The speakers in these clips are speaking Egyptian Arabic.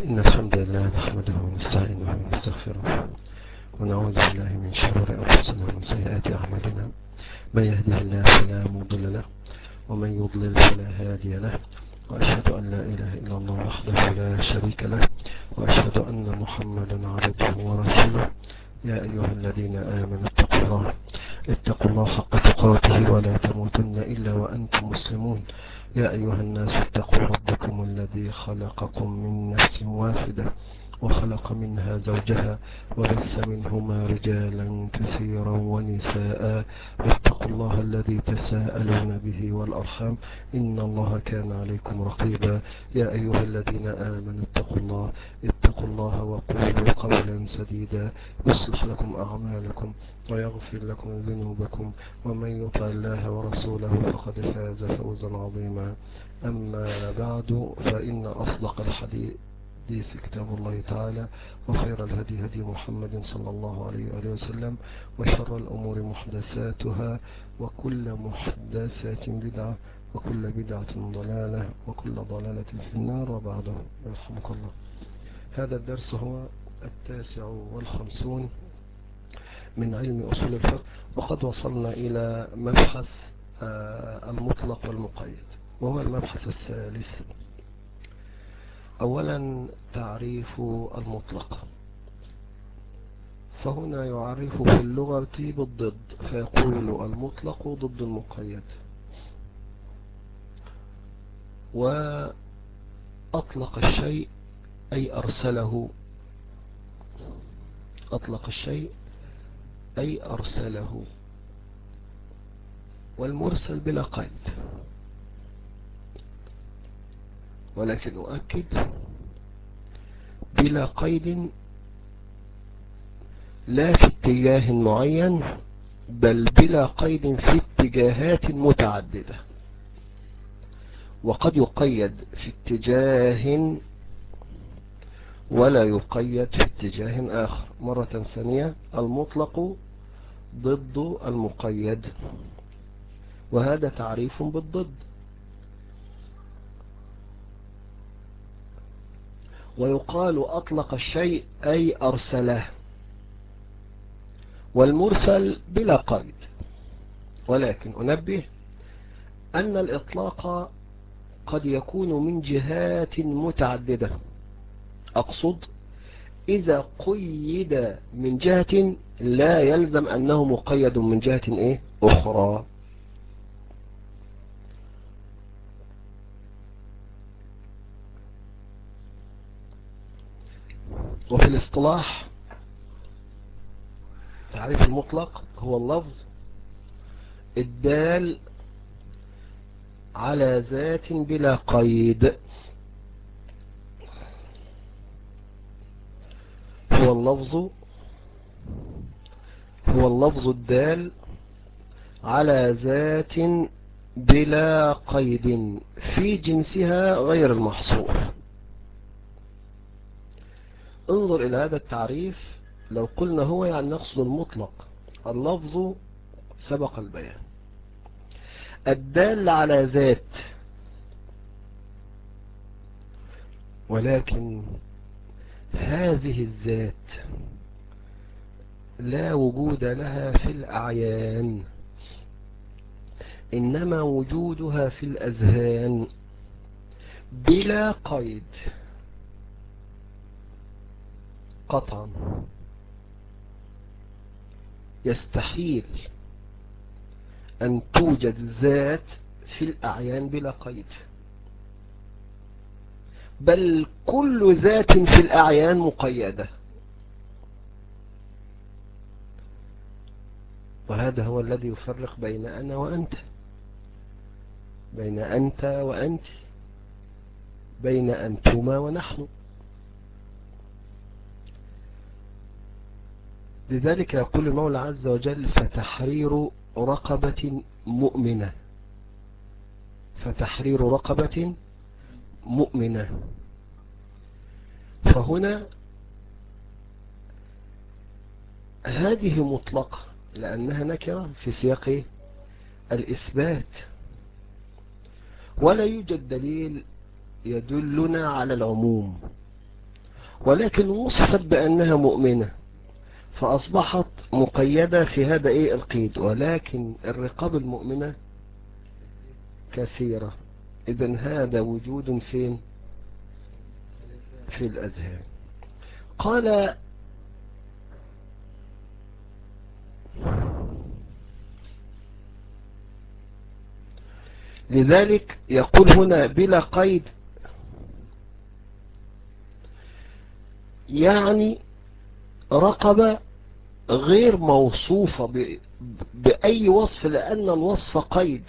إن الحمد لله نحمده ونستعينه ونستغفره ونعوذ بالله من شرور أنفسنا ومن سيئات أعمالنا من يهده الله فلا مضل له ومن يضلل فلا هادي له وأشهد أن لا إله إلا الله وحده لا شريك له وأشهد أن محمدا عبده ورسوله يا أيها الذين آمنوا اتقوا الله اتقوا الله حق تقاته ولا تموتن إلا وأنتم مسلمون يا أيها الناس اتقوا ربكم الذي خلقكم من نفس واحدة وخلق منها زوجها وبث منهما رجالا كثيرا ونساء واتقوا الله الذي تساءلون به والأرحام إن الله كان عليكم رقيبا يا أيها الذين آمنوا اتقوا الله اتقوا الله وقولوا قولا سديدا يصلح لكم أعمالكم ويغفر لكم ذنوبكم ومن يطع الله ورسوله فقد فاز فوزا عظيما أما بعد فإن أصدق الحديث حديث كتاب الله تعالى وخير الهدي هدي محمد صلى الله عليه وآله وسلم وشر الأمور محدثاتها وكل محدثات بدعة وكل بدعة ضلالة وكل ضلالة في النار وبعده يرحمك الله هذا الدرس هو التاسع والخمسون من علم أصول الفقه وقد وصلنا إلى مبحث المطلق والمقيد وهو المبحث الثالث أولا تعريف المطلق فهنا يعرف في اللغة بالضد فيقول المطلق ضد المقيد وأطلق الشيء أي أرسله أطلق الشيء أي أرسله والمرسل بلا قيد ولكن أؤكد بلا قيد لا في اتجاه معين بل بلا قيد في اتجاهات متعددة وقد يقيد في اتجاه ولا يقيد في اتجاه آخر مرة ثانية المطلق ضد المقيد وهذا تعريف بالضد ويقال أطلق الشيء أي أرسله والمرسل بلا قيد ولكن أنبه أن الإطلاق قد يكون من جهات متعددة أقصد إذا قيد من جهة لا يلزم أنه مقيد من جهة إيه أخرى وفي الاصطلاح تعريف المطلق هو اللفظ الدال على ذات بلا قيد هو اللفظ هو اللفظ الدال على ذات بلا قيد في جنسها غير المحصور انظر إلى هذا التعريف لو قلنا هو يعني نقصد المطلق اللفظ سبق البيان الدال على ذات ولكن هذه الذات لا وجود لها في الأعيان إنما وجودها في الأذهان بلا قيد قطعا يستحيل أن توجد ذات في الأعيان بلا قيد بل كل ذات في الأعيان مقيدة وهذا هو الذي يفرق بين أنا وأنت بين أنت وأنت بين أنتما ونحن لذلك يقول المولى عز وجل فتحرير رقبة مؤمنة فتحرير رقبة مؤمنة فهنا هذه مطلقة لأنها نكرة في سياق الإثبات ولا يوجد دليل يدلنا على العموم ولكن وصفت بأنها مؤمنة فأصبحت مقيدة في هذا إيه القيد ولكن الرقاب المؤمنة كثيرة إذا هذا وجود فين في الأذهان قال لذلك يقول هنا بلا قيد يعني رقبة غير موصوفة بأي وصف لأن الوصف قيد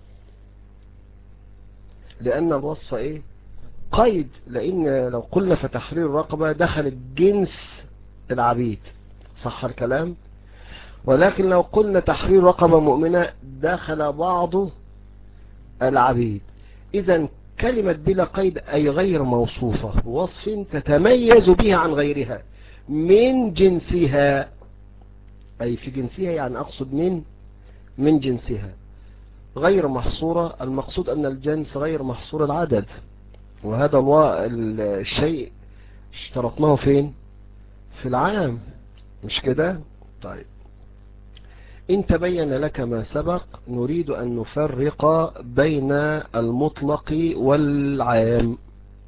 لأن الوصف إيه قيد لأن لو قلنا في تحرير رقبة دخل جنس العبيد صح الكلام ولكن لو قلنا تحرير رقبة مؤمنة دخل بعض العبيد إذا كلمة بلا قيد أي غير موصوفة بوصف تتميز به عن غيرها من جنسها أي في جنسها يعني أقصد من من جنسها غير محصورة المقصود أن الجنس غير محصور العدد وهذا الشيء اشترطناه فين في العام مش كده طيب إن تبين لك ما سبق نريد أن نفرق بين المطلق والعام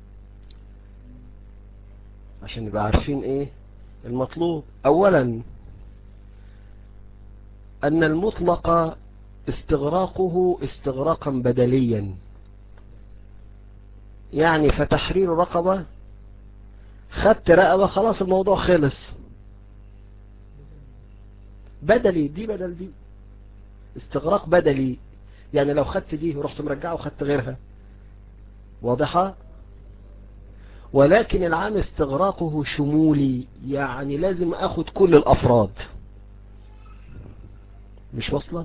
عشان نبقى عارفين ايه المطلوب اولا ان المطلق استغراقه استغراقا بدليا يعني فتحرير رقبة خدت رقبة خلاص الموضوع خلص بدلي دي بدل دي استغراق بدلي يعني لو خدت دي ورحت مرجعه وخدت غيرها واضحة ولكن العام استغراقه شمولي يعني لازم اخد كل الافراد مش واصلة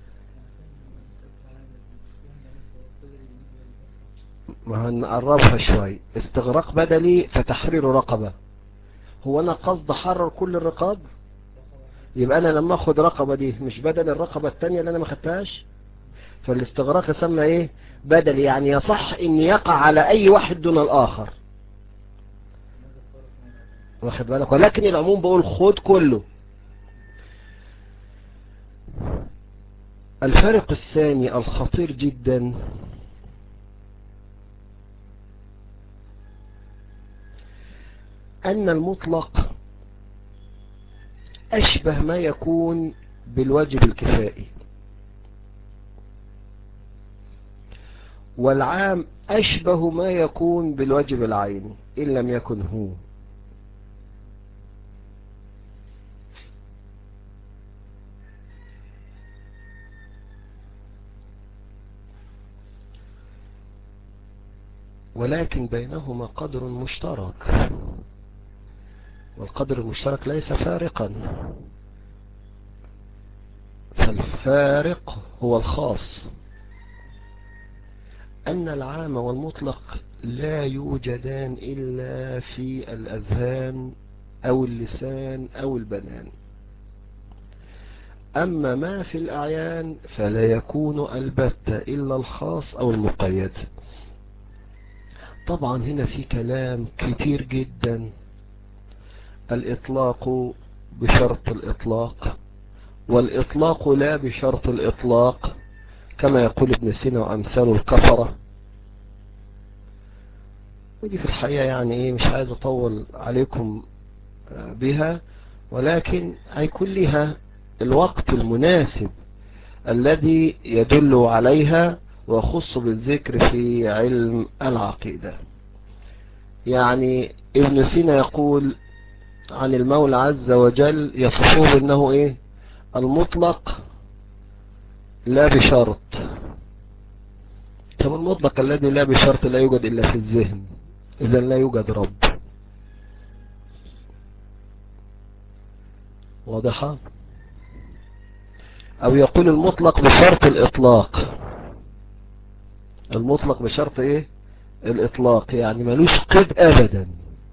ما هنقربها شوي استغراق بدلي فتحرير رقبة هو انا قصد حرر كل الرقاب يبقى انا لما اخد رقبة دي مش بدل الرقبة التانية اللي انا ما خدتهاش فالاستغراق يسمى ايه بدل يعني يصح ان يقع على اي واحد دون الاخر واخد بالك ولكن العموم بقول خد كله الفرق الثاني الخطير جدا أن المطلق أشبه ما يكون بالواجب الكفائي والعام أشبه ما يكون بالواجب العيني إن لم يكن هو ولكن بينهما قدر مشترك والقدر المشترك ليس فارقا فالفارق هو الخاص أن العام والمطلق لا يوجدان إلا في الأذهان أو اللسان أو البنان أما ما في الأعيان فلا يكون البتة إلا الخاص أو المقيد طبعا هنا في كلام كتير جدا الإطلاق بشرط الإطلاق والإطلاق لا بشرط الإطلاق كما يقول ابن سينا وأمثال الكفرة ودي في الحقيقة يعني ايه مش عايز اطول عليكم بها ولكن هيكون لها الوقت المناسب الذي يدل عليها ويخص بالذكر في علم العقيدة يعني ابن سينا يقول عن المولى عز وجل يصفه انه ايه المطلق لا بشرط طب المطلق الذي لا بشرط لا يوجد الا في الذهن اذا لا يوجد رب واضحة او يقول المطلق بشرط الاطلاق المطلق بشرط ايه الاطلاق يعني ملوش قيد ابدا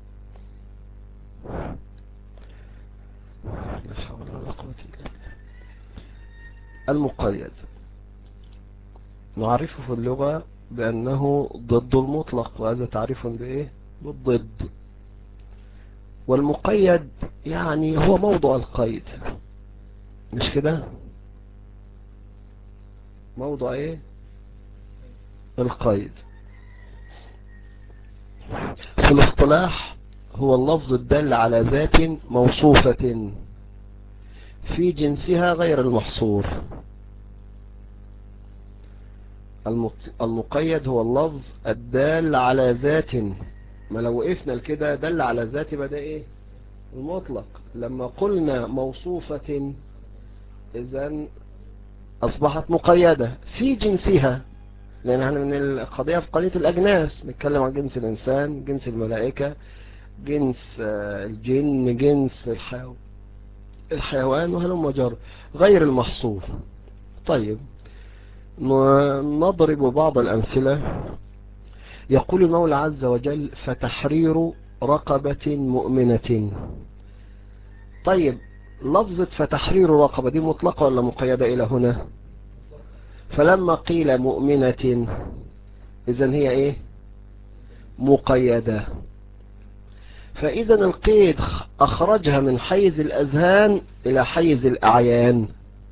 المقيد نعرفه في اللغة بأنه ضد المطلق وهذا تعريف بإيه بالضد والمقيد يعني هو موضع القيد مش كده موضع ايه القيد في الاصطلاح هو اللفظ الدال على ذات موصوفة في جنسها غير المحصور المقيد هو اللفظ الدال على ذات ما لو وقفنا لكده دل على ذات يبقى ده ايه المطلق لما قلنا موصوفة اذا اصبحت مقيدة في جنسها لان احنا من القضية في قضية الاجناس نتكلم عن جنس الانسان جنس الملائكة جنس الجن جنس الحيوان الحيوان وهلم وجر غير المحصور طيب نضرب بعض الأمثلة يقول المولى عز وجل فتحرير رقبة مؤمنة طيب لفظة فتحرير رقبة دي مطلقة ولا مقيدة إلى هنا فلما قيل مؤمنة إذن هي إيه مقيدة فإذا القيد أخرجها من حيز الأذهان إلى حيز الأعيان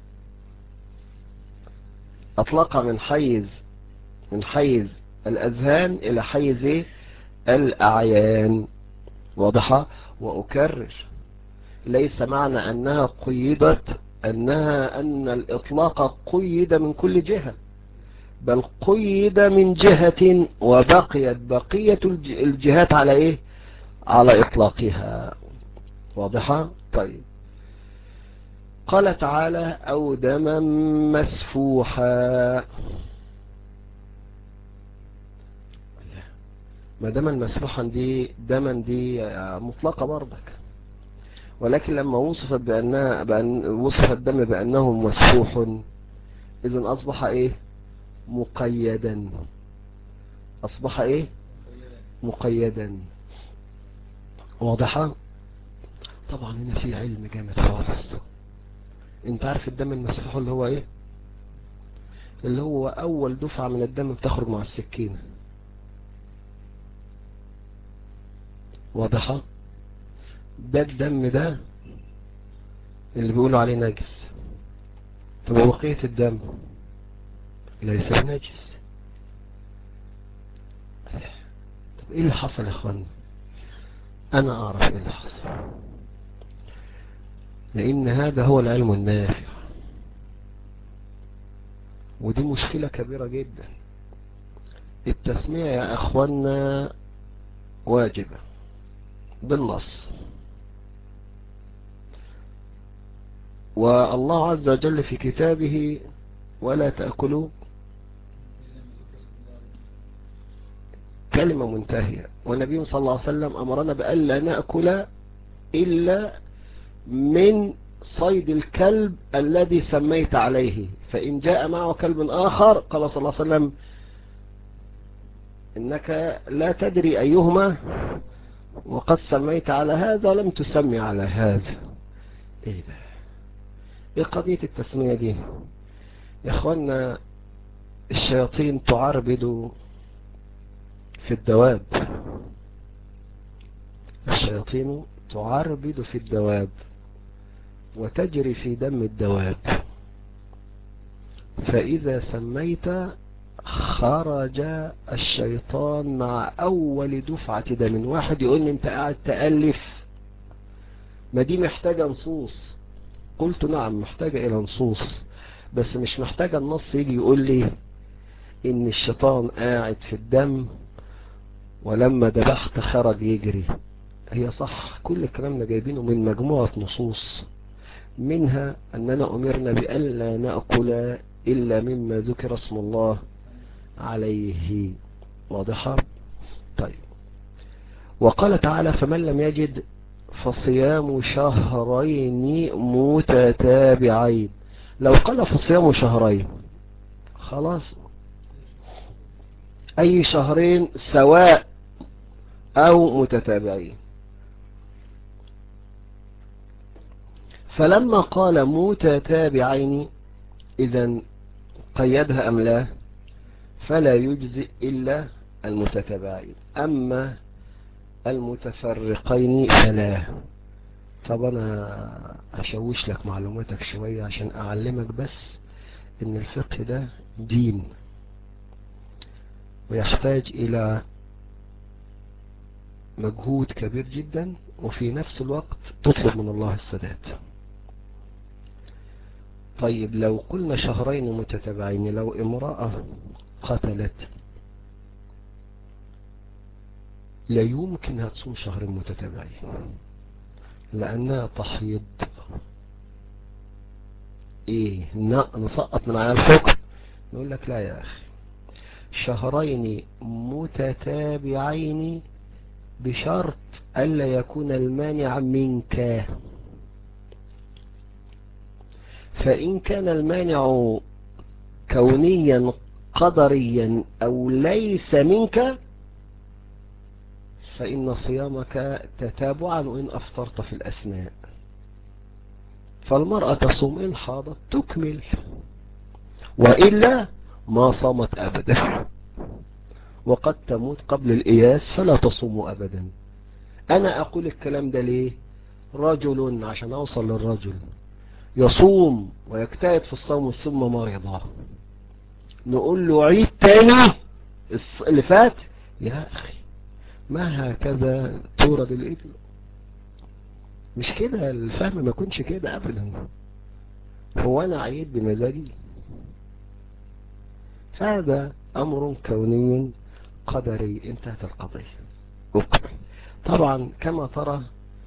أطلقها من حيز من حيز الأذهان إلى حيز الأعيان واضحة وأكرر ليس معنى أنها قيدت أنها أن الإطلاق قيد من كل جهة بل قيد من جهة وبقيت بقية الجهات على إيه على إطلاقها واضحة طيب قال تعالى أو دما مسفوحا ما دما مسفوحا دي دما دي مطلقة برضك ولكن لما وصفت بأنها بأن وصف الدم بأنه مسفوح إذن أصبح إيه مقيدا أصبح إيه مقيدا واضحة طبعا هنا في علم جامد خالص انت عارف الدم المسفوح اللي هو ايه اللي هو اول دفعة من الدم بتخرج مع السكينة واضحة ده الدم ده اللي بيقولوا عليه نجس طب بقية الدم ليس نجس طب ايه اللي حصل يا اخوانا انا اعرف ايه اللي حصل لان هذا هو العلم النافع ودي مشكلة كبيرة جدا التسمية يا اخوانا واجبة بالنص والله عز وجل في كتابه ولا تأكلوا كلمة منتهية والنبي صلى الله عليه وسلم أمرنا بألا نأكل إلا من صيد الكلب الذي سميت عليه فإن جاء معه كلب آخر قال صلى الله عليه وسلم إنك لا تدري أيهما وقد سميت على هذا لم تسمي على هذا إيه ده إيه قضية التسمية دي يا إخوانا الشياطين تعربد في الدواب الشياطين تعربد في الدواب وتجري في دم الدواب فإذا سميت خرج الشيطان مع أول دفعة دم واحد يقول لي أنت قاعد تألف ما دي محتاجة نصوص قلت نعم محتاجة إلى نصوص بس مش محتاجة النص يجي يقول لي إن الشيطان قاعد في الدم ولما دبحت خرج يجري هي صح كل الكلام ده جايبينه من مجموعة نصوص منها أننا أمرنا بألا نأكل إلا مما ذكر اسم الله عليه واضحة طيب وقال تعالى فمن لم يجد فصيام شهرين متتابعين لو قال فصيام شهرين خلاص أي شهرين سواء أو متتابعين فلما قال متتابعين إذا قيدها أم لا فلا يجزئ إلا المتتابعين أما المتفرقين فلا طب انا اشوش لك معلوماتك شوية عشان اعلمك بس ان الفقه ده دين ويحتاج الى مجهود كبير جدا وفي نفس الوقت تطلب من الله السداد طيب لو قلنا شهرين متتابعين لو امرأة قتلت لا يمكن تصوم شهرين متتابعين لأنها تحيض ايه نسقط من على الحكم نقول لك لا يا أخي شهرين متتابعين بشرط ألا يكون المانع منك فإن كان المانع كونيا قدريا أو ليس منك فإن صيامك تتابعا وإن أفطرت في الأثناء فالمرأة تصوم إن حاضت تكمل وإلا ما صامت أبدا وقد تموت قبل الإياس فلا تصوم أبدا أنا أقول الكلام ده ليه رجل عشان أوصل للرجل يصوم ويجتهد في الصوم ثم مرضى نقول له عيد تاني اللي فات يا أخي ما هكذا تورد الإبل مش كده الفهم ما يكونش كده أبدا هو أنا عيد بمزاجي هذا أمر كوني قدري انتهت القضية أكمل طبعا كما ترى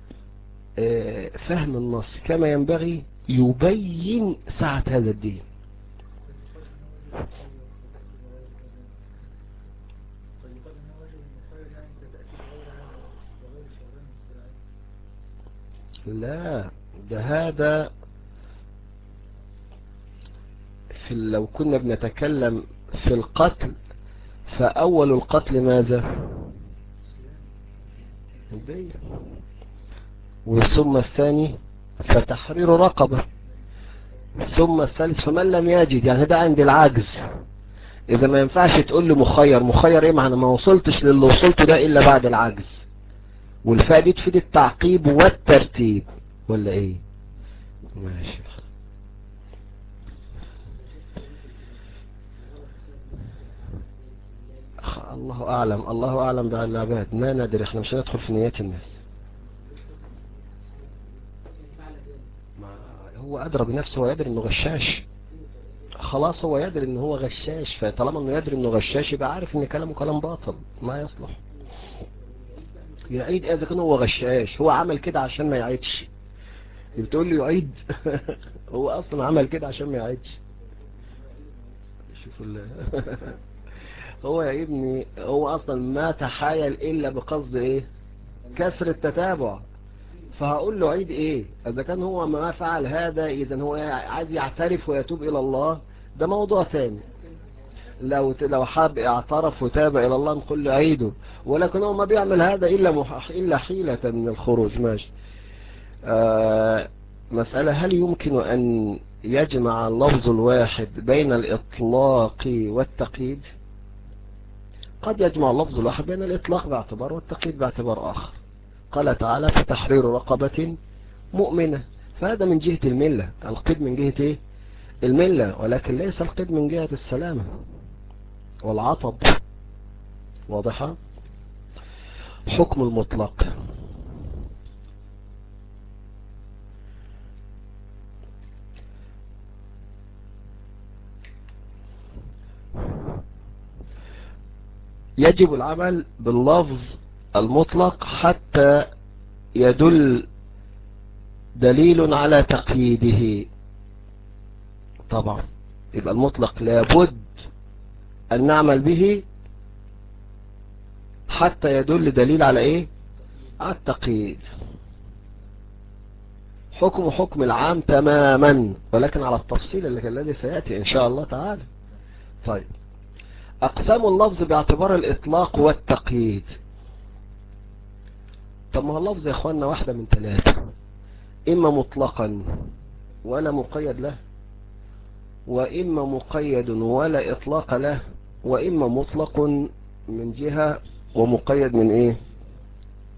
فهم النص كما ينبغي يبين سعة هذا الدين لا ده هذا في لو كنا بنتكلم في القتل فأول القتل ماذا البيع وثم الثاني فتحرير رقبة ثم الثالث فمن لم يجد يعني ده عند العجز إذا ما ينفعش تقول له مخير مخير إيه معنا ما وصلتش للي وصلته ده إلا بعد العجز والفاء دي تفيد التعقيب والترتيب ولا إيه ماشي الله أعلم الله أعلم بالعباد ما ندري احنا مش هندخل في نيات الناس هو أدرى بنفسه ويدري انه غشاش خلاص هو يدري انه هو غشاش فطالما انه يدري انه غشاش يبقى عارف ان كلامه كلام باطل ما يصلح يعيد اذا كان هو غشاش هو عمل كده عشان ما يعيدش بتقول له يعيد هو اصلا عمل كده عشان ما يعيدش شوف هو يا ابني هو اصلا ما تحايل الا بقصد ايه كسر التتابع فهقول له عيد ايه اذا كان هو ما فعل هذا اذا هو عايز يعترف ويتوب الى الله ده موضوع ثاني لو لو حاب اعترف وتاب الى الله نقول له عيده ولكن هو ما بيعمل هذا الا مح... الا حيلة من الخروج ماشي آه مسألة هل يمكن ان يجمع اللفظ الواحد بين الاطلاق والتقييد قد يجمع اللفظ الواحد بين الاطلاق باعتبار والتقييد باعتبار اخر قال تعالى فتحرير رقبة مؤمنة فهذا من جهة الملة القيد من جهة ايه الملة ولكن ليس القيد من جهة السلامة والعطب واضحة حكم المطلق يجب العمل باللفظ المطلق حتى يدل دليل على تقييده طبعا يبقى المطلق لابد أن نعمل به حتى يدل دليل على إيه على التقييد حكم حكم العام تماما ولكن على التفصيل الذي سيأتي إن شاء الله تعالى طيب أقسام اللفظ باعتبار الإطلاق والتقييد طب ما هو اللفظ يا اخوانا واحدة من ثلاثة اما مطلقا ولا مقيد له واما مقيد ولا اطلاق له واما مطلق من جهة ومقيد من ايه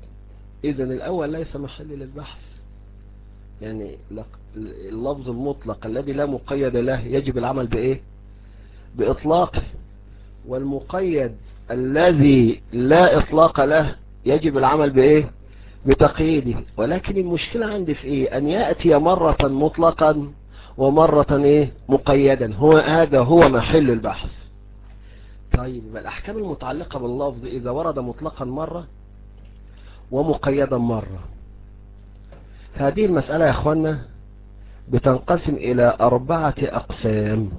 اذا الاول ليس محل للبحث يعني اللفظ المطلق الذي لا مقيد له يجب العمل بايه باطلاقه والمقيد الذي لا اطلاق له يجب العمل بايه بتقييده ولكن المشكلة عندي في ايه ان يأتي مرة مطلقا ومرة ايه مقيدا هو هذا هو محل البحث طيب الأحكام المتعلقة باللفظ إذا ورد مطلقا مرة ومقيدا مرة هذه المسألة يا أخوانا بتنقسم إلى أربعة أقسام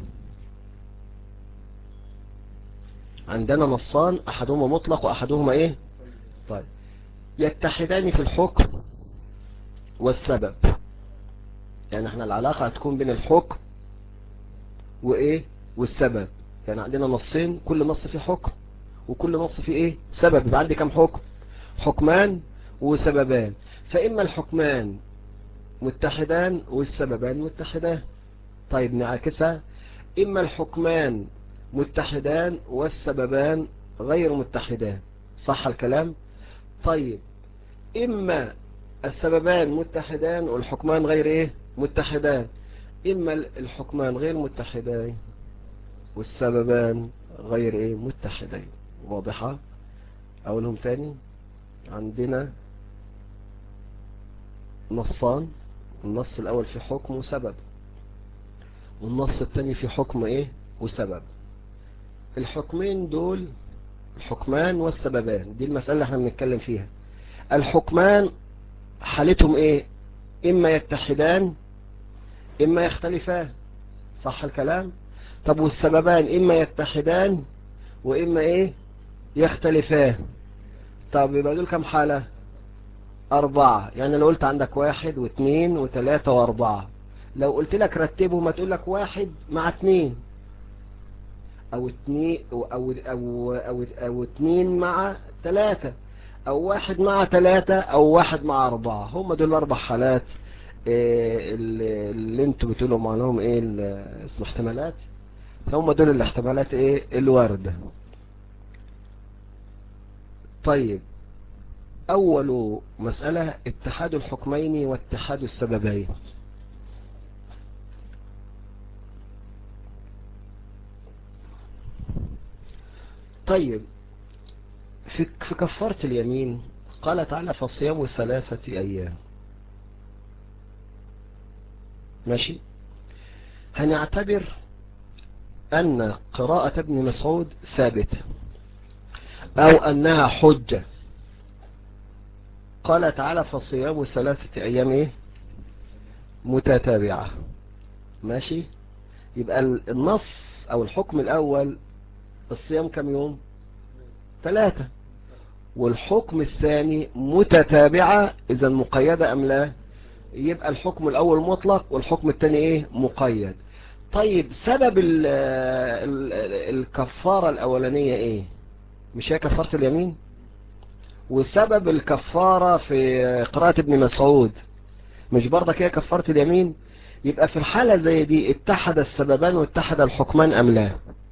عندنا نصان أحدهما مطلق وأحدهما إيه طيب يتحدان في الحكم والسبب يعني احنا العلاقة هتكون بين الحكم وإيه والسبب يعني عندنا نصين كل نص فيه حكم وكل نص فيه ايه سبب يبقى عندي كم حكم حكمان وسببان فإما الحكمان متحدان والسببان متحدان طيب نعكسها إما الحكمان متحدان والسببان غير متحدان صح الكلام طيب إما السببان متحدان والحكمان غير إيه متحدان إما الحكمان غير متحدان والسببان غير ايه متحدين واضحة اقولهم تاني عندنا نصان النص الاول في حكم وسبب والنص الثاني في حكم ايه وسبب الحكمين دول الحكمان والسببان دي المسألة اللي احنا بنتكلم فيها الحكمان حالتهم ايه اما يتحدان اما يختلفان صح الكلام طب والسببان إما يتحدان وإما إيه يختلفان طب يبقى دول كم حالة أربعة يعني لو قلت عندك واحد واثنين وثلاثة وأربعة لو قلت لك رتبهم ما تقول لك واحد مع اثنين أو اثنين أو, أو, أو, أو, أو اثنين مع ثلاثة أو واحد مع ثلاثة أو واحد مع أربعة هم دول الأربع حالات إيه اللي انتوا بتقولوا معناهم ايه اسمه احتمالات هم دول الاحتمالات ايه الواردة طيب اول مسألة اتحاد الحكمين واتحاد السببين طيب في في كفارة اليمين قال تعالى فصيام ثلاثة ايام ماشي هنعتبر أن قراءة ابن مسعود ثابتة أو أنها حجة قال تعالى فصيام ثلاثة أيام إيه؟ متتابعة ماشي يبقى النص أو الحكم الأول الصيام كم يوم ثلاثة والحكم الثاني متتابعة إذا مقيدة أم لا يبقى الحكم الأول مطلق والحكم الثاني إيه مقيد طيب سبب ال ال الكفارة الأولانية إيه مش هي كفارة اليمين وسبب الكفارة في قراءة ابن مسعود مش برضك هي كفارة اليمين يبقى في الحالة زي دي اتحد السببان واتحد الحكمان أم لا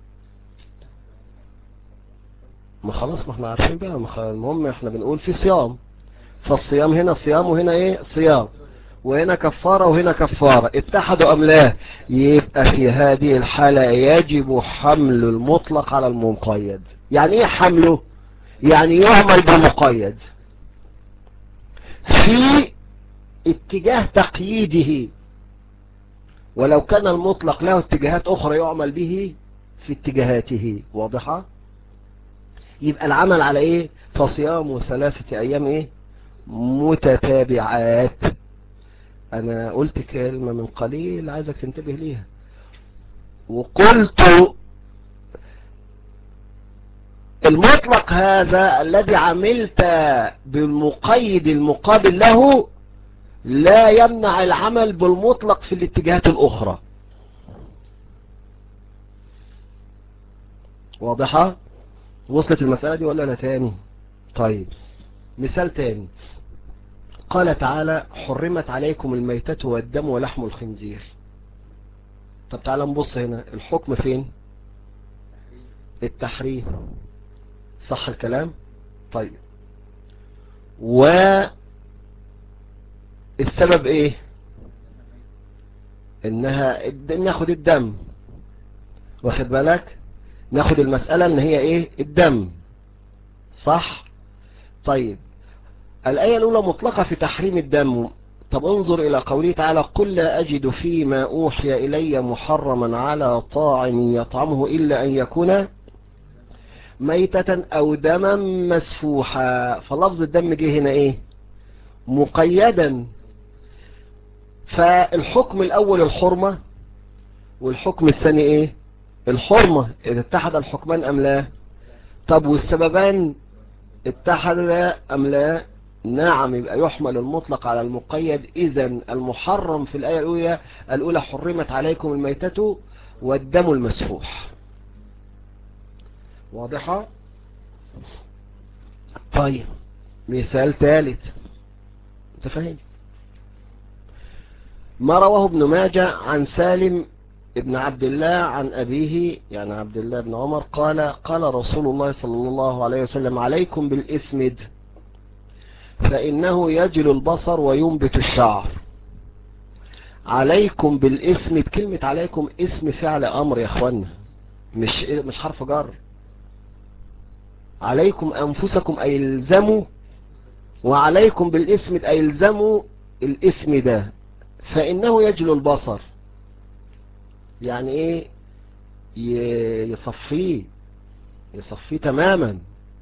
ما خلاص ما احنا عارفين بقى المهم احنا بنقول في صيام فالصيام هنا صيام وهنا ايه صيام وهنا كفارة وهنا كفارة اتحدوا أم لا يبقى في هذه الحالة يجب حمل المطلق على المقيد يعني ايه حمله يعني يعمل بمقيد في اتجاه تقييده ولو كان المطلق له اتجاهات أخرى يعمل به في اتجاهاته واضحة يبقى العمل على ايه فصيام ثلاثة ايام ايه متتابعات انا قلت كلمة من قليل عايزك تنتبه ليها وقلت المطلق هذا الذي عملت بالمقيد المقابل له لا يمنع العمل بالمطلق في الاتجاهات الاخرى واضحة وصلت المسألة دي ولا لا تاني طيب مثال تاني قال تعالى حرمت عليكم الميتة والدم ولحم الخنزير طب تعالى نبص هنا الحكم فين التحريم صح الكلام طيب والسبب ايه انها ناخد الدم واخد بالك ناخد المسألة ان هي ايه الدم صح طيب الآية الأولى مطلقة في تحريم الدم طب انظر إلى قوله تعالى قل لا أجد فيما أوحي إلي محرما على طاعم يطعمه إلا أن يكون ميتة أو دما مسفوحا فلفظ الدم جه هنا إيه مقيدا فالحكم الأول الحرمة والحكم الثاني إيه الحرمة إذا اتحد الحكمان أم لا طب والسببان اتحد أم لا نعم يبقى يحمل المطلق على المقيد إذا المحرم في الآية الأولى الأولى حرمت عليكم الميتة والدم المسفوح واضحة طيب مثال ثالث انت فاهم ما رواه ابن ماجه عن سالم ابن عبد الله عن أبيه يعني عبد الله بن عمر قال قال رسول الله صلى الله عليه وسلم عليكم بالإثمد فإنه يجل البصر وينبت الشعر عليكم بالاسم بكلمة عليكم اسم فعل أمر يا أخوانا مش مش حرف جر عليكم أنفسكم أي الزموا وعليكم بالاسم أي الزموا الاسم ده فإنه يجل البصر يعني ايه يصفيه يصفيه تماما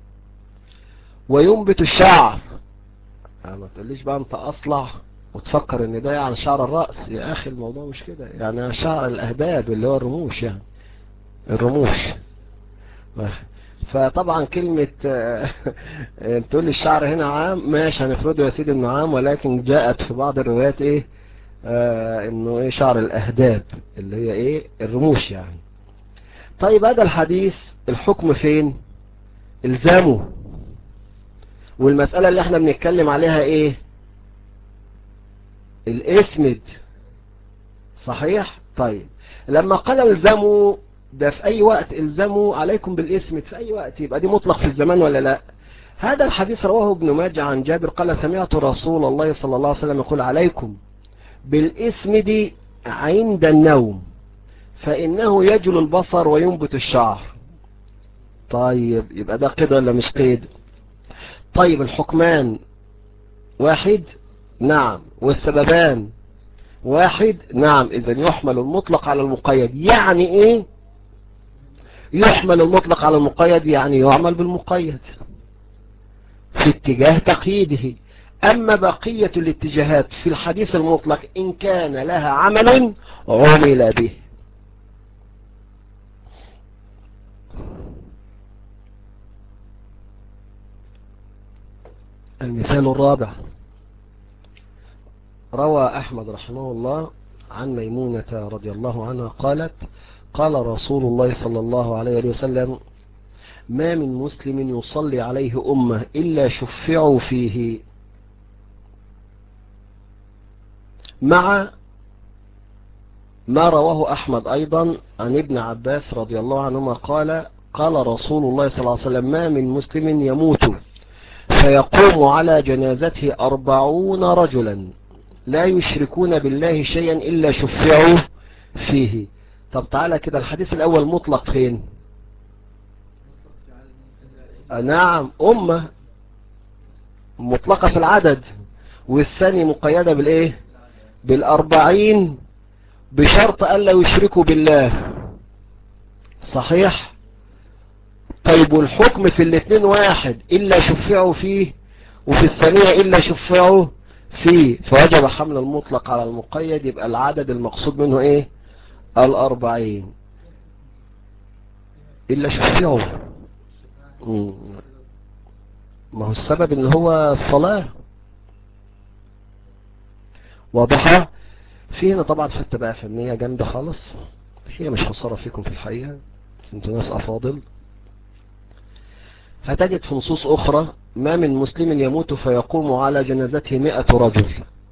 وينبت الشعر يعني ما تقوليش بقى انت اصلع وتفكر ان ده يعني شعر الرأس يا اخي الموضوع مش كده يعني شعر الاهداب اللي هو الرموش يعني الرموش فطبعا كلمة تقول لي الشعر هنا عام ماشي هنفرده يا سيدي انه عام ولكن جاءت في بعض الروايات ايه آه انه ايه شعر الاهداب اللي هي ايه الرموش يعني طيب هذا الحديث الحكم فين الزامه والمسألة اللي احنا بنتكلم عليها ايه الاسمد صحيح طيب لما قال الزموا ده في اي وقت الزموا عليكم بالاسمد في اي وقت يبقى دي مطلق في الزمان ولا لا هذا الحديث رواه ابن ماجه عن جابر قال سمعت رسول الله صلى الله عليه وسلم يقول عليكم بالاسمد عند النوم فإنه يجل البصر وينبت الشعر طيب يبقى ده قيد ولا مش قيد طيب الحكمان واحد نعم والسببان واحد نعم إذا يحمل المطلق على المقيد يعني إيه يحمل المطلق على المقيد يعني يعمل بالمقيد في اتجاه تقييده أما بقية الاتجاهات في الحديث المطلق إن كان لها عمل عمل به المثال الرابع روى أحمد رحمه الله عن ميمونة رضي الله عنها قالت قال رسول الله صلى الله عليه وسلم ما من مسلم يصلي عليه أمة إلا شفعوا فيه مع ما رواه أحمد أيضا عن ابن عباس رضي الله عنهما قال قال رسول الله صلى الله عليه وسلم ما من مسلم يموت فيقوم على جنازته أربعون رجلا لا يشركون بالله شيئا إلا شفعوا فيه طب تعالى كده الحديث الأول مطلق فين نعم أمة مطلقة في العدد والثاني مقيدة بالإيه بالأربعين بشرط ألا يشركوا بالله صحيح طيب والحكم في الاثنين واحد إلا شفعوا فيه وفي الثانية إلا شفعوا فيه فوجب حمل المطلق على المقيد يبقى العدد المقصود منه ايه الأربعين إلا شفعوا ما هو السبب ان هو الصلاة واضحة في هنا طبعا حتى بقى فنية جامدة خالص هي مش خسارة فيكم في الحقيقة انتوا ناس أفاضل هتجد في نصوص أخرى ما من مسلم يموت فيقوم على جنازته مئة رجل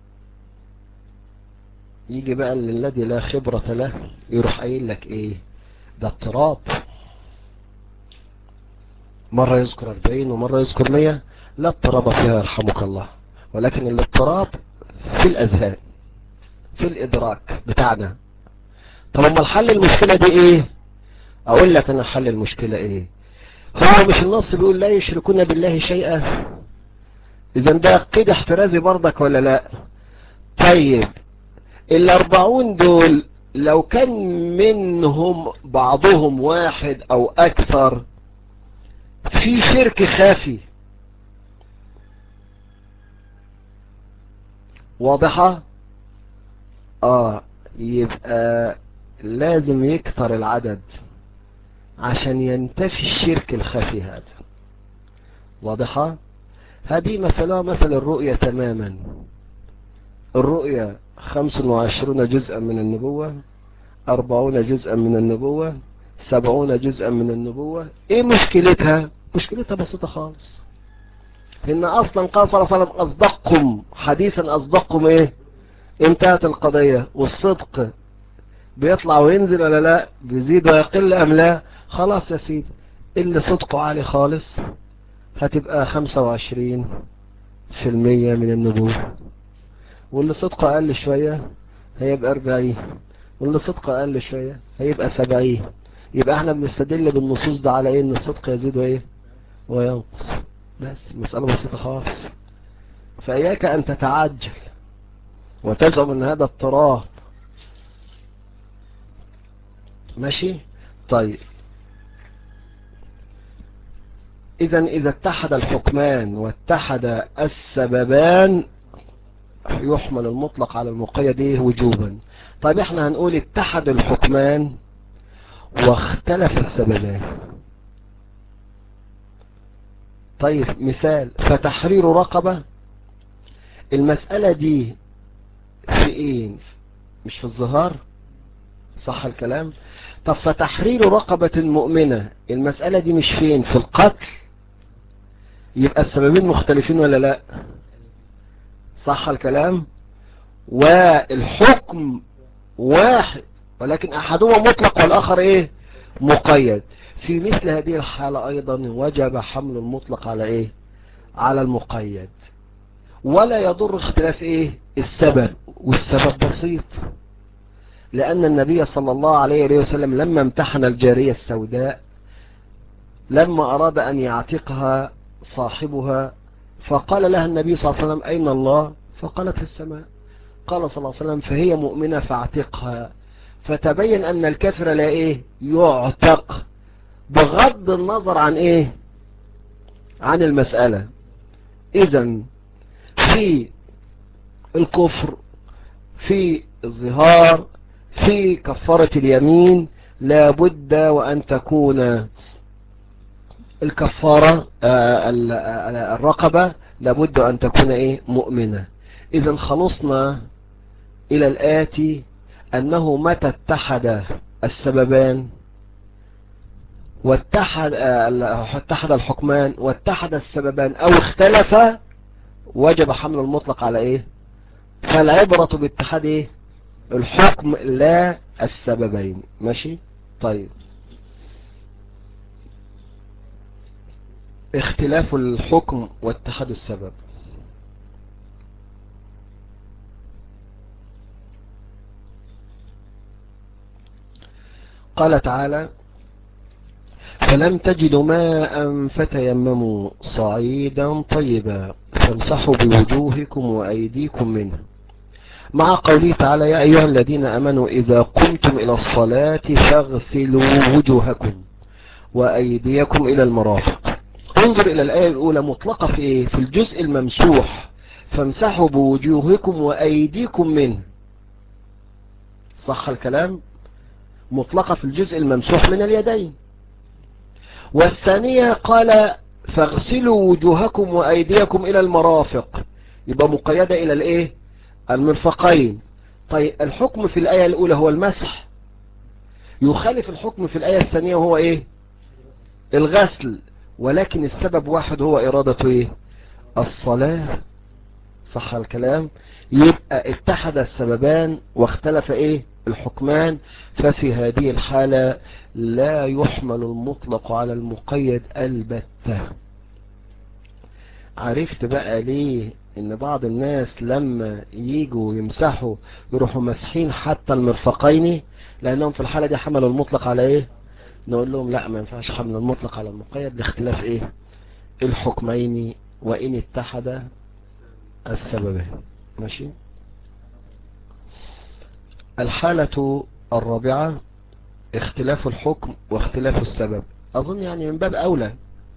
يجي بقى الذي لا خبرة له يروح قايل لك ايه ده اضطراب مرة يذكر 40 ومرة يذكر 100 لا اضطراب فيها يرحمك الله ولكن الاضطراب في الأذهان في الإدراك بتاعنا طب اما الحل المشكلة دي ايه اقول لك انا حل المشكلة ايه هو مش النص بيقول لا يشركون بالله شيئا اذا ده قيد احترازي برضك ولا لا طيب الاربعون دول لو كان منهم بعضهم واحد او اكثر في شرك خافي واضحة اه يبقى لازم يكثر العدد عشان ينتفي الشرك الخفي هذا واضحة هذه مثلها مثل الرؤية تماما الرؤية خمس وعشرون جزءا من النبوة أربعون جزءا من النبوة سبعون جزءا من النبوة ايه مشكلتها مشكلتها بسيطة خالص ان اصلا قال صلى الله عليه وسلم اصدقكم حديثا اصدقكم ايه انتهت القضية والصدق بيطلع وينزل ولا لا بيزيد ويقل ام لا خلاص يا سيدي اللي صدقه عالي خالص هتبقى خمسة وعشرين في المية من النبوة واللي صدقه اقل شوية هيبقى اربعين واللي صدقه اقل شوية هيبقى سبعين يبقى احنا بنستدل بالنصوص ده على ايه ان الصدق يزيد وايه وينقص بس مسألة بسيطة خالص فإياك أن تتعجل وتزعم أن هذا اضطراب ماشي طيب إذا إذا اتحد الحكمان واتحد السببان يحمل المطلق على المقيد إيه وجوبا طيب احنا هنقول اتحد الحكمان واختلف السببان طيب مثال فتحرير رقبة المسألة دي في ايه مش في الظهار صح الكلام طب فتحرير رقبة مؤمنة المسألة دي مش فين في القتل يبقى السببين مختلفين ولا لا صح الكلام والحكم واحد ولكن احدهما مطلق والاخر ايه مقيد في مثل هذه الحالة ايضا وجب حمل المطلق على ايه على المقيد ولا يضر اختلاف ايه السبب والسبب بسيط لان النبي صلى الله عليه وسلم لما امتحن الجارية السوداء لما اراد ان يعتقها صاحبها فقال لها النبي صلى الله عليه وسلم اين الله فقالت في السماء قال صلى الله عليه وسلم فهي مؤمنة فاعتقها فتبين ان الكافر لا ايه يعتق بغض النظر عن ايه عن المسألة اذا في الكفر في الظهار في كفارة اليمين لابد وان تكون الكفارة الرقبة لابد ان تكون ايه مؤمنة اذا خلصنا الى الاتي انه متى اتحد السببان واتحد اتحد الحكمان واتحد السببان او اختلفا وجب حمل المطلق على ايه فالعبرة باتحاد ايه الحكم لا السببين ماشي طيب اختلاف الحكم واتحاد السبب قال تعالى فلم تجدوا ماء فتيمموا صعيدا طيبا فامسحوا بوجوهكم وأيديكم منه مع قوله تعالى يا أيها الذين أمنوا إذا قمتم إلى الصلاة فاغسلوا وجوهكم وأيديكم إلى المرافق انظر إلى الآية الأولى مطلقة في إيه؟ في الجزء الممسوح فامسحوا بوجوهكم وأيديكم منه صح الكلام مطلقة في الجزء الممسوح من اليدين والثانية قال فاغسلوا وجوهكم وأيديكم إلى المرافق يبقى مقيدة إلى الإيه المرفقين طيب الحكم في الآية الأولى هو المسح يخالف الحكم في الآية الثانية وهو إيه الغسل ولكن السبب واحد هو إرادة إيه الصلاة صح الكلام يبقى اتحد السببان واختلف إيه الحكمان ففي هذه الحالة لا يحمل المطلق على المقيد البتة عرفت بقى ليه ان بعض الناس لما يجوا يمسحوا يروحوا مسحين حتى المرفقين لانهم في الحالة دي حملوا المطلق على ايه نقول لهم لا ما ينفعش حمل المطلق على المقيد لاختلاف ايه الحكمين وان اتحد السببين ماشي الحالة الرابعة اختلاف الحكم واختلاف السبب اظن يعني من باب اولى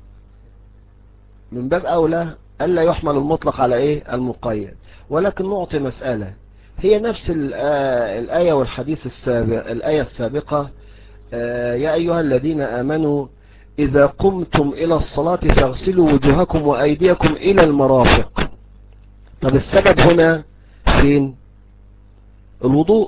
من باب اولى الا يحمل المطلق على ايه المقيد ولكن نعطي مسألة هي نفس الآية والحديث السابق الآية السابقة يا أيها الذين آمنوا إذا قمتم إلى الصلاة فاغسلوا وجوهكم وأيديكم إلى المرافق طب السبب هنا فين الوضوء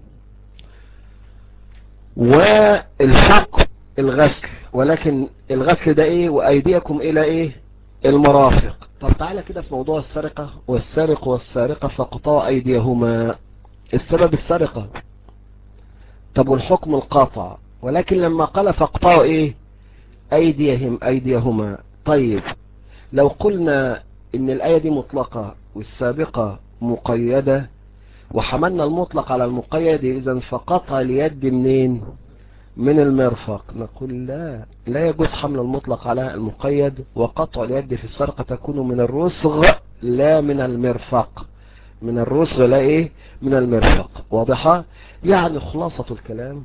والحق الغسل ولكن الغسل ده ايه وايديكم الى ايه المرافق طب تعالى كده في موضوع السرقة والسارق والسارقة فقطاع ايديهما السبب السرقة طب والحكم القاطع ولكن لما قال فقطعوا ايه ايديهم ايديهما طيب لو قلنا ان الاية دي مطلقة والسابقة مقيدة وحملنا المطلق على المقيد اذا فقطع اليد منين من المرفق نقول لا لا يجوز حمل المطلق على المقيد وقطع اليد في السرقة تكون من الرسغ لا من المرفق من الرسغ لا ايه من المرفق واضحة يعني خلاصة الكلام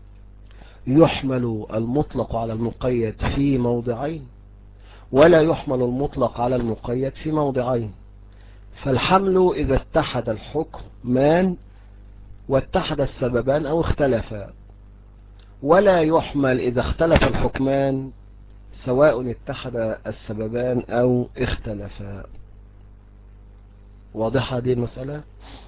يحمل المطلق على المقيد في موضعين ولا يحمل المطلق على المقيد في موضعين فالحمل إذا اتحد الحكمان واتحد السببان أو اختلفا ولا يحمل إذا اختلف الحكمان سواء اتحد السببان أو اختلفا واضحة دي المسألة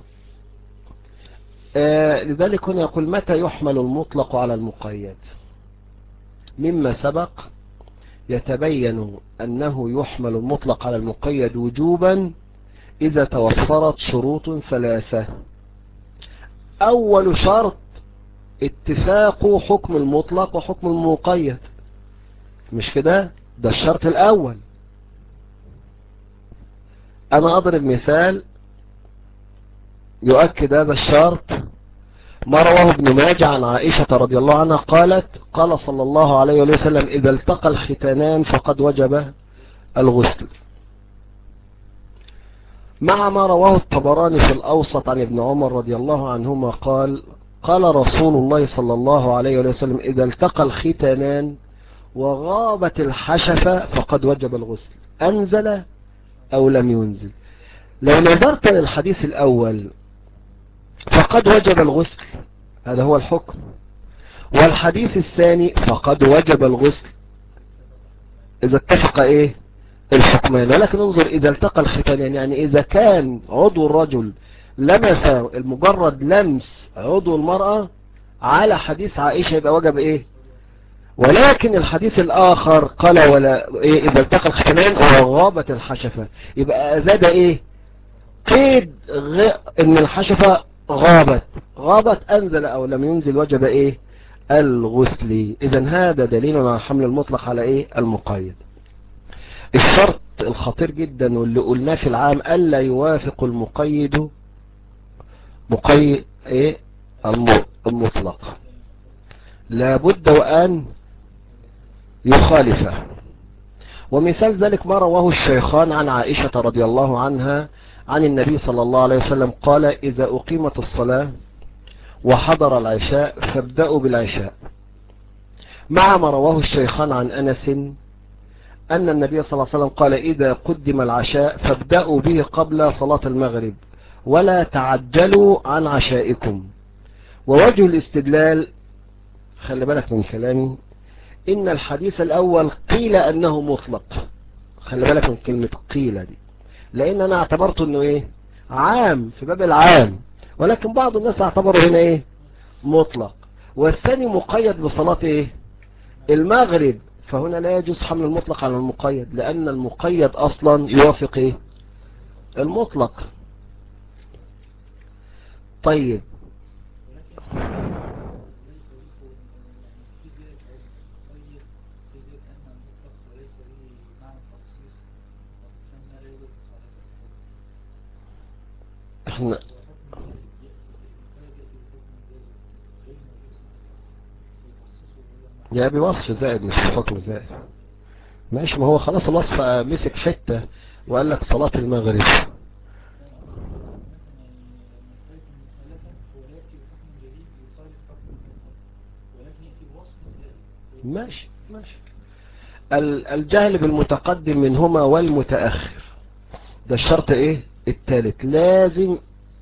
آه لذلك هنا يقول متى يحمل المطلق على المقيد مما سبق يتبين أنه يحمل المطلق على المقيد وجوبا إذا توفرت شروط ثلاثة أول شرط اتفاق حكم المطلق وحكم المقيد مش كده ده الشرط الأول أنا أضرب مثال يؤكد هذا الشرط ما رواه ابن ماجه عن عائشة رضي الله عنها قالت قال صلى الله عليه وسلم إذا التقى الختانان فقد وجب الغسل مع ما رواه الطبراني في الأوسط عن ابن عمر رضي الله عنهما قال قال رسول الله صلى الله عليه وسلم إذا التقى الختانان وغابت الحشفة فقد وجب الغسل أنزل أو لم ينزل لو نظرت للحديث الأول فقد وجب الغسل هذا هو الحكم والحديث الثاني فقد وجب الغسل إذا اتفق إيه الحكمان ولكن انظر إذا التقى الختانان يعني إذا كان عضو الرجل لمس المجرد لمس عضو المرأة على حديث عائشة يبقى وجب إيه ولكن الحديث الآخر قال ولا إيه إذا التقى الختانان وغابت الحشفة يبقى زاد إيه قيد غ... إن الحشفة غابت غابت أنزل أو لم ينزل وجب إيه الغسل إذا هذا دليل على حمل المطلق على إيه المقيد الشرط الخطير جدا واللي قلناه في العام ألا يوافق المقيد مقيد إيه المطلق لابد وأن يخالفه ومثال ذلك ما رواه الشيخان عن عائشة رضي الله عنها عن النبي صلى الله عليه وسلم قال إذا أقيمت الصلاة وحضر العشاء فابدأوا بالعشاء مع ما رواه الشيخان عن أنس أن النبي صلى الله عليه وسلم قال إذا قدم العشاء فابدأوا به قبل صلاة المغرب ولا تعجلوا عن عشائكم ووجه الاستدلال خلي بالك من كلامي إن الحديث الأول قيل أنه مطلق خلي بالك من كلمة قيل دي لأن أنا اعتبرته أنه إيه عام في باب العام ولكن بعض الناس اعتبروا هنا إيه مطلق والثاني مقيد بصلاة إيه المغرب فهنا لا يجوز حمل المطلق على المقيد لأن المقيد أصلا يوافق إيه المطلق طيب احنا يا بوصف زائد مش بحكم زائد ماشي ما هو خلاص الوصف مسك حتة وقال لك صلاة المغرب ماشي ماشي الجهل بالمتقدم منهما والمتأخر ده الشرط ايه الثالث لازم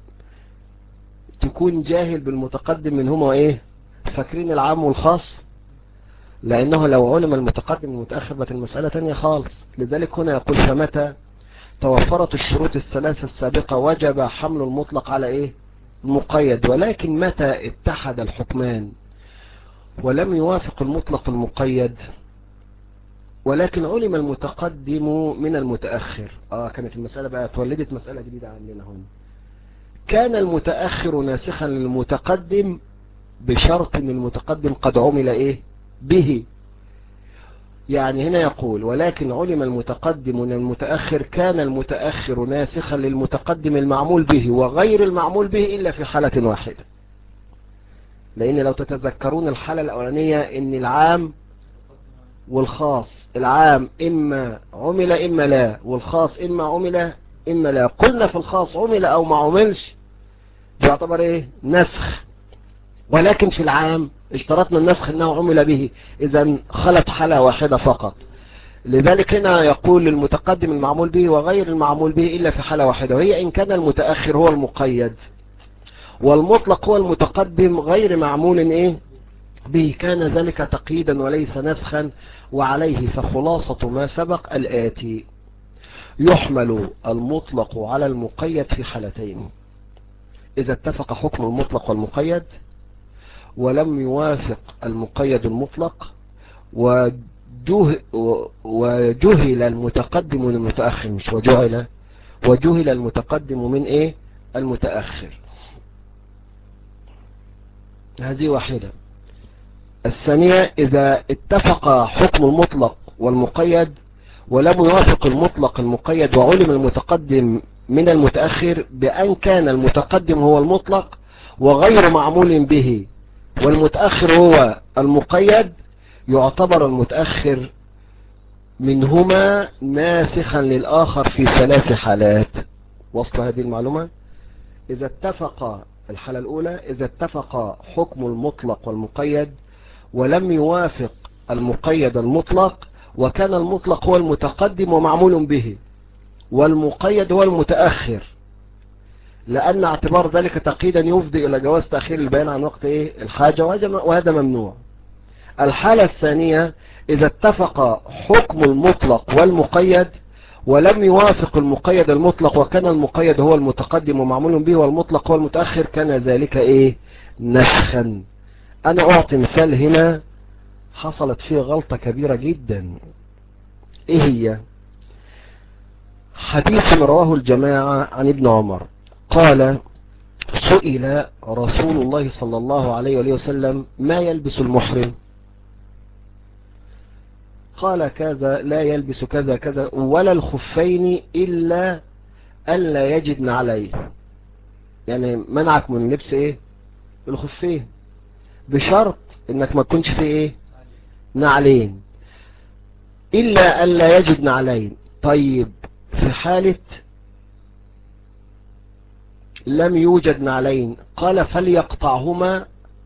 تكون جاهل بالمتقدم منهما وايه فاكرين العام والخاص لانه لو علم المتقدم والمتأخر بقت المسألة تانية خالص لذلك هنا يقول فمتى توفرت الشروط الثلاثة السابقة وجب حمل المطلق على ايه المقيد ولكن متى اتحد الحكمان ولم يوافق المطلق المقيد ولكن علم المتقدم من المتأخر اه كانت المسألة بقى تولدت مسألة جديدة عندنا هنا كان المتأخر ناسخا للمتقدم بشرط ان المتقدم قد عمل ايه به يعني هنا يقول ولكن علم المتقدم من المتأخر كان المتأخر ناسخا للمتقدم المعمول به وغير المعمول به إلا في حالة واحدة لأن لو تتذكرون الحالة الأولانية إن العام والخاص العام إما عمل إما لا والخاص إما عمل إما لا قلنا في الخاص عمل أو ما عملش يعتبر إيه نسخ ولكن في العام اشترطنا النسخ أنه عمل به إذا خلت حالة واحدة فقط لذلك هنا يقول المتقدم المعمول به وغير المعمول به إلا في حالة واحدة وهي إن كان المتأخر هو المقيد والمطلق هو المتقدم غير معمول إيه به كان ذلك تقييدا وليس نسخا وعليه فخلاصة ما سبق الآتي يحمل المطلق على المقيد في حالتين إذا اتفق حكم المطلق والمقيد ولم يوافق المقيد المطلق وجه وجهل المتقدم من المتأخر مش وجهل وجهل المتقدم من ايه المتأخر هذه واحدة الثانية إذا اتفق حكم المطلق والمقيد ولم يوافق المطلق المقيد وعلم المتقدم من المتأخر بأن كان المتقدم هو المطلق وغير معمول به والمتأخر هو المقيد يعتبر المتأخر منهما ناسخا للآخر في ثلاث حالات وصل هذه المعلومة إذا اتفق الحالة الأولى إذا اتفق حكم المطلق والمقيد ولم يوافق المقيد المطلق وكان المطلق هو المتقدم ومعمول به والمقيد هو المتأخر لأن اعتبار ذلك تقييدا يفضي إلى جواز تأخير البيان عن وقت إيه الحاجة وهذا ممنوع الحالة الثانية إذا اتفق حكم المطلق والمقيد ولم يوافق المقيد المطلق وكان المقيد هو المتقدم ومعمول به والمطلق هو المتأخر كان ذلك إيه نسخا أنا أعطي مثال هنا حصلت فيه غلطة كبيرة جدا إيه هي حديث رواه الجماعة عن ابن عمر قال سئل رسول الله صلى الله عليه وآله وسلم ما يلبس المحرم قال كذا لا يلبس كذا كذا ولا الخفين إلا أن لا يجدن عليه يعني منعك من لبس ايه الخفين بشرط انك ما تكونش في ايه نعلين إلا أن لا يجد نعلين طيب في حالة لم يوجد نعلين قال فليقطعهما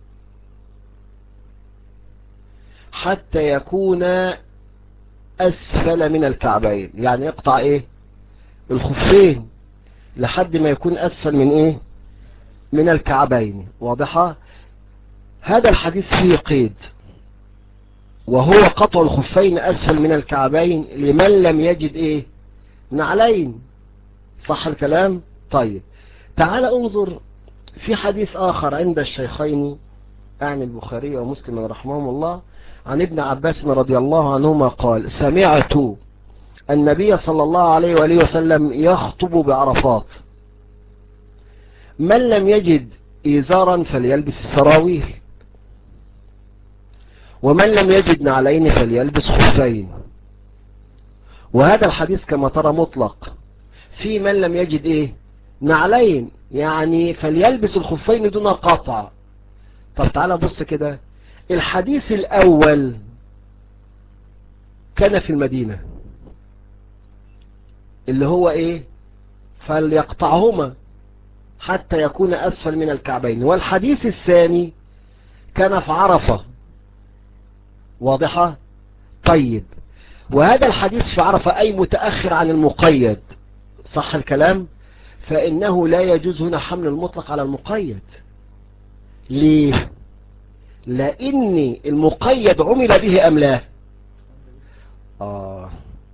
حتى يكون أسفل من الكعبين يعني يقطع إيه الخفين لحد ما يكون أسفل من إيه من الكعبين واضحة هذا الحديث فيه قيد وهو قطع الخفين أسفل من الكعبين لمن لم يجد إيه نعلين صح الكلام طيب تعال انظر في حديث آخر عند الشيخين عن البخاري ومسلم رحمهم الله عن ابن عباس رضي الله عنهما قال سمعت النبي صلى الله عليه وآله وسلم يخطب بعرفات من لم يجد إيزارا فليلبس السراويل ومن لم يجد نعلين فليلبس خفين وهذا الحديث كما ترى مطلق في من لم يجد ايه نعلين يعني فليلبس الخفين دون قطع طب تعالى بص كده الحديث الأول كان في المدينة اللي هو ايه فليقطعهما حتى يكون أسفل من الكعبين والحديث الثاني كان في عرفة واضحة طيب وهذا الحديث في عرفة أي متأخر عن المقيد صح الكلام فإنه لا يجوز هنا حمل المطلق على المقيد ليه لأن المقيد عمل به أم لا آه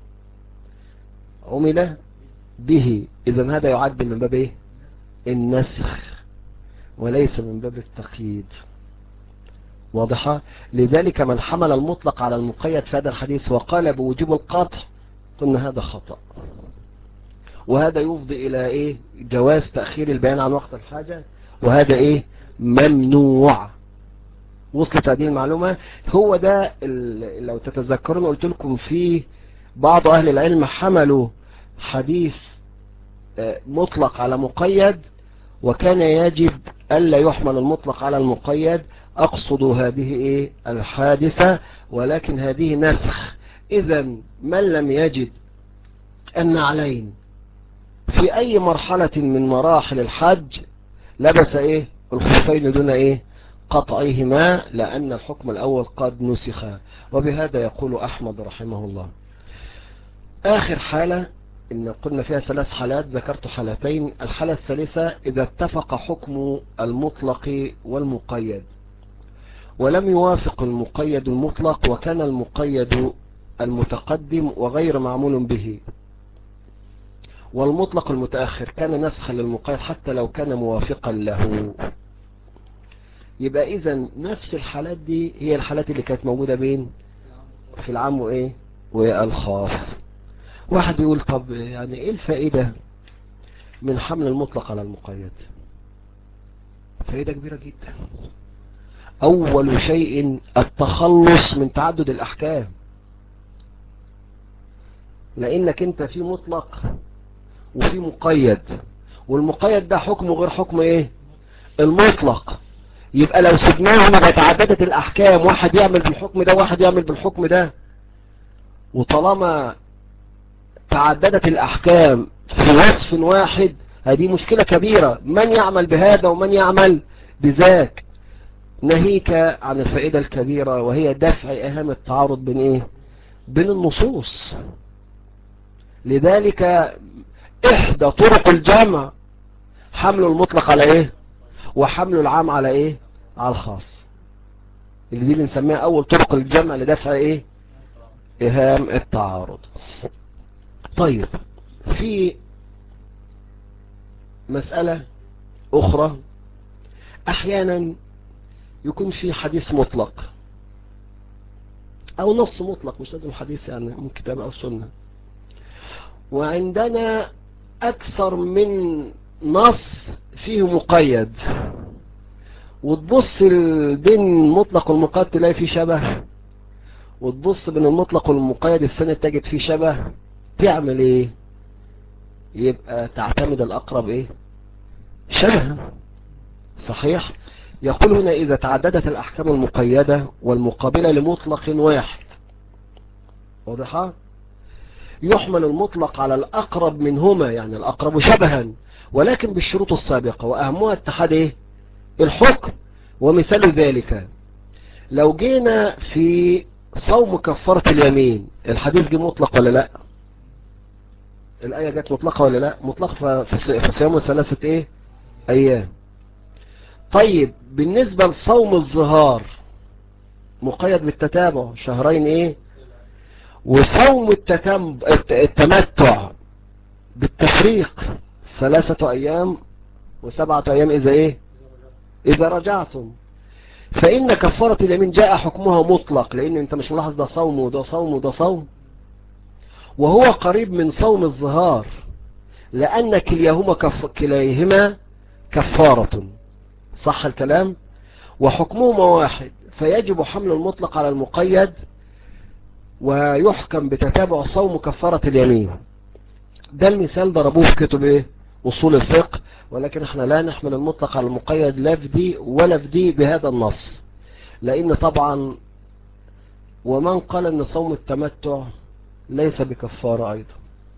عمل به إذا هذا يعد من باب إيه النسخ وليس من باب التقييد واضحة لذلك من حمل المطلق على المقيد في هذا الحديث وقال بوجوب القطع قلنا هذا خطأ وهذا يفضي إلى إيه جواز تأخير البيان عن وقت الحاجة وهذا إيه ممنوع وصلت هذه المعلومة هو ده لو تتذكرون قلت لكم في بعض أهل العلم حملوا حديث مطلق على مقيد وكان يجب ألا يحمل المطلق على المقيد أقصد هذه إيه الحادثة ولكن هذه نسخ إذا من لم يجد النعلين في أي مرحلة من مراحل الحج لبس إيه الخفين دون إيه قطعيهما لأن الحكم الأول قد نسخ وبهذا يقول أحمد رحمه الله آخر حالة إن قلنا فيها ثلاث حالات ذكرت حالتين الحالة الثالثة إذا اتفق حكم المطلق والمقيد ولم يوافق المقيد المطلق وكان المقيد المتقدم وغير معمول به والمطلق المتأخر كان نسخا للمقيد حتى لو كان موافقا له يبقى إذا نفس الحالات دي هي الحالات اللي كانت موجودة بين في العام وإيه والخاص واحد يقول طب يعني إيه الفائدة من حمل المطلق على المقيد فائدة كبيرة جدا أول شيء التخلص من تعدد الأحكام لأنك أنت في مطلق وفي مقيد والمقيد ده حكمه غير حكم إيه المطلق يبقى لو سبناهم تعددت الأحكام واحد يعمل بالحكم ده واحد يعمل بالحكم ده وطالما تعددت الأحكام في وصف واحد هذه مشكلة كبيرة من يعمل بهذا ومن يعمل بذاك ناهيك عن الفائدة الكبيرة وهي دفع اهم التعارض بين ايه بين النصوص لذلك احدى طرق الجمع حمل المطلق على ايه وحمل العام على ايه على الخاص اللي دي بنسميها اول طرق الجمع لدفع ايه اهام التعارض طيب في مسألة اخرى احيانا يكون في حديث مطلق او نص مطلق مش لازم حديث يعني من كتاب او سنة وعندنا اكثر من نص فيه مقيد وتبص بين المطلق والمقيد تلاقي فيه شبه وتبص بين المطلق والمقيد السنة تجد فيه شبه تعمل ايه يبقى تعتمد الاقرب ايه شبه صحيح يقول هنا إذا تعددت الأحكام المقيدة والمقابلة لمطلق واحد واضحة يحمل المطلق على الأقرب منهما يعني الأقرب شبها ولكن بالشروط السابقة وأهمها اتحاد إيه؟ الحكم ومثال ذلك لو جينا في صوم كفارة اليمين الحديث جه مطلق ولا لا الآية جت مطلقة ولا لا مطلق في صيام ثلاثة ايه ايام طيب بالنسبة لصوم الظهار مقيد بالتتابع شهرين ايه وصوم التتم... التمتع بالتفريق ثلاثة ايام وسبعة ايام اذا ايه اذا رجعتم فان كفارة اليمين جاء حكمها مطلق لان انت مش ملاحظ ده صوم وده صوم وده صوم وهو قريب من صوم الظهار لان كليهما كف... كليهما كفارة صح الكلام وحكمهما واحد فيجب حمل المطلق على المقيد ويحكم بتتابع صوم كفارة اليمين ده المثال ضربوه في كتب ايه أصول الفقه ولكن احنا لا نحمل المطلق على المقيد لا في دي ولا في دي بهذا النص لأن طبعا ومن قال أن صوم التمتع ليس بكفارة أيضا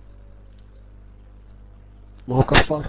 ما هو كفارة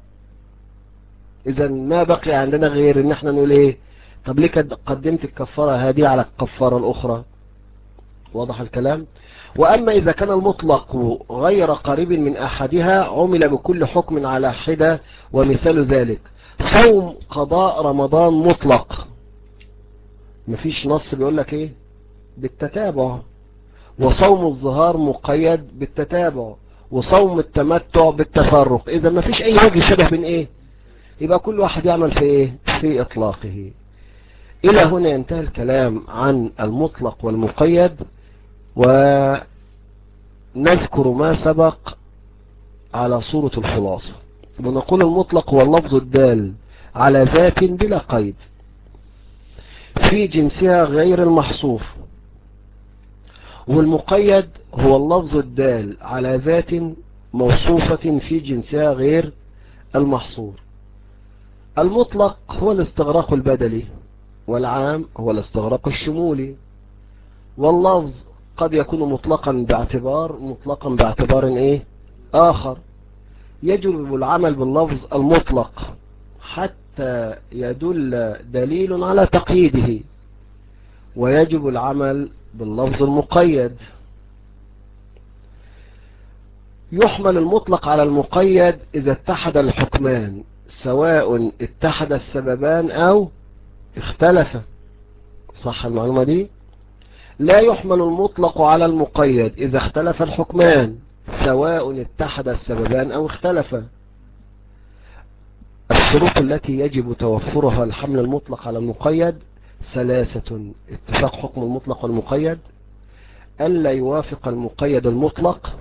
إذا ما بقي عندنا غير ان احنا نقول ايه طب ليه قدمت الكفارة هذه على الكفارة الأخرى واضح الكلام وأما إذا كان المطلق غير قريب من أحدها عمل بكل حكم على حدة ومثال ذلك صوم قضاء رمضان مطلق مفيش نص بيقول لك ايه بالتتابع وصوم الظهار مقيد بالتتابع وصوم التمتع بالتفرق اذا مفيش اي وجه شبه بين ايه يبقى كل واحد يعمل في ايه في اطلاقه الى هنا ينتهي الكلام عن المطلق والمقيد ونذكر ما سبق على صورة الخلاصة ونقول المطلق هو اللفظ الدال على ذات بلا قيد في جنسها غير المحصوف والمقيد هو اللفظ الدال على ذات موصوفة في جنسها غير المحصور المطلق هو الاستغراق البدلي والعام هو الاستغراق الشمولي واللفظ قد يكون مطلقا باعتبار مطلقا باعتبار ايه اخر يجب العمل باللفظ المطلق حتى يدل دليل على تقييده ويجب العمل باللفظ المقيد يحمل المطلق على المقيد إذا اتحد الحكمان سواء اتحد السببان أو اختلف صح المعلومة دي لا يحمل المطلق على المقيد إذا اختلف الحكمان سواء اتحد السببان أو اختلفا الشروط التي يجب توفرها الحمل المطلق على المقيد ثلاثة اتفاق حكم المطلق والمقيد ألا يوافق المقيد المطلق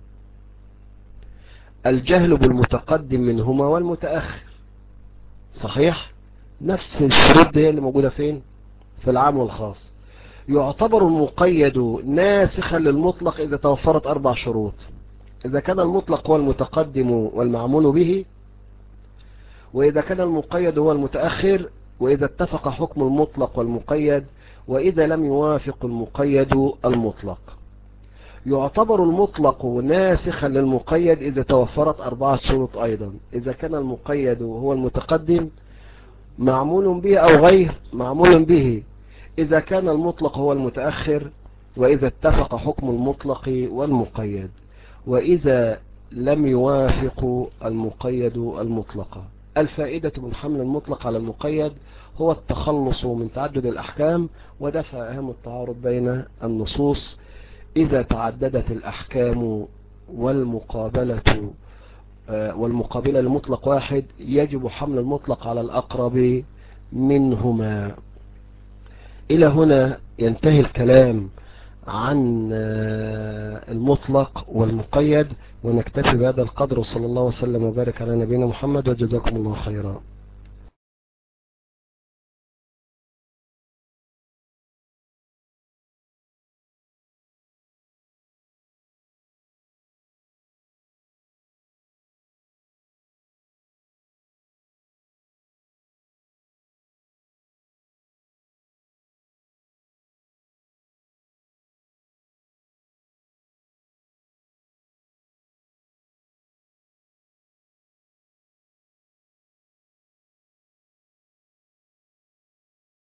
الجهل بالمتقدم منهما والمتأخر صحيح نفس الشروط دي اللي موجودة فين في العام والخاص يعتبر المقيد ناسخا للمطلق إذا توفرت أربع شروط إذا كان المطلق هو المتقدم والمعمول به وإذا كان المقيد هو المتأخر وإذا اتفق حكم المطلق والمقيد وإذا لم يوافق المقيد المطلق يعتبر المطلق ناسخا للمقيد إذا توفرت أربعة شروط أيضا إذا كان المقيد هو المتقدم معمول به أو غير معمول به إذا كان المطلق هو المتأخر وإذا اتفق حكم المطلق والمقيد وإذا لم يوافق المقيد المطلق الفائدة من حمل المطلق على المقيد هو التخلص من تعدد الأحكام ودفع أهم التعارض بين النصوص إذا تعددت الأحكام والمقابلة والمقابلة لمطلق واحد يجب حمل المطلق على الأقرب منهما إلى هنا ينتهي الكلام عن المطلق والمقيد ونكتفي بهذا القدر وصلى الله وسلم وبارك على نبينا محمد وجزاكم الله خيرا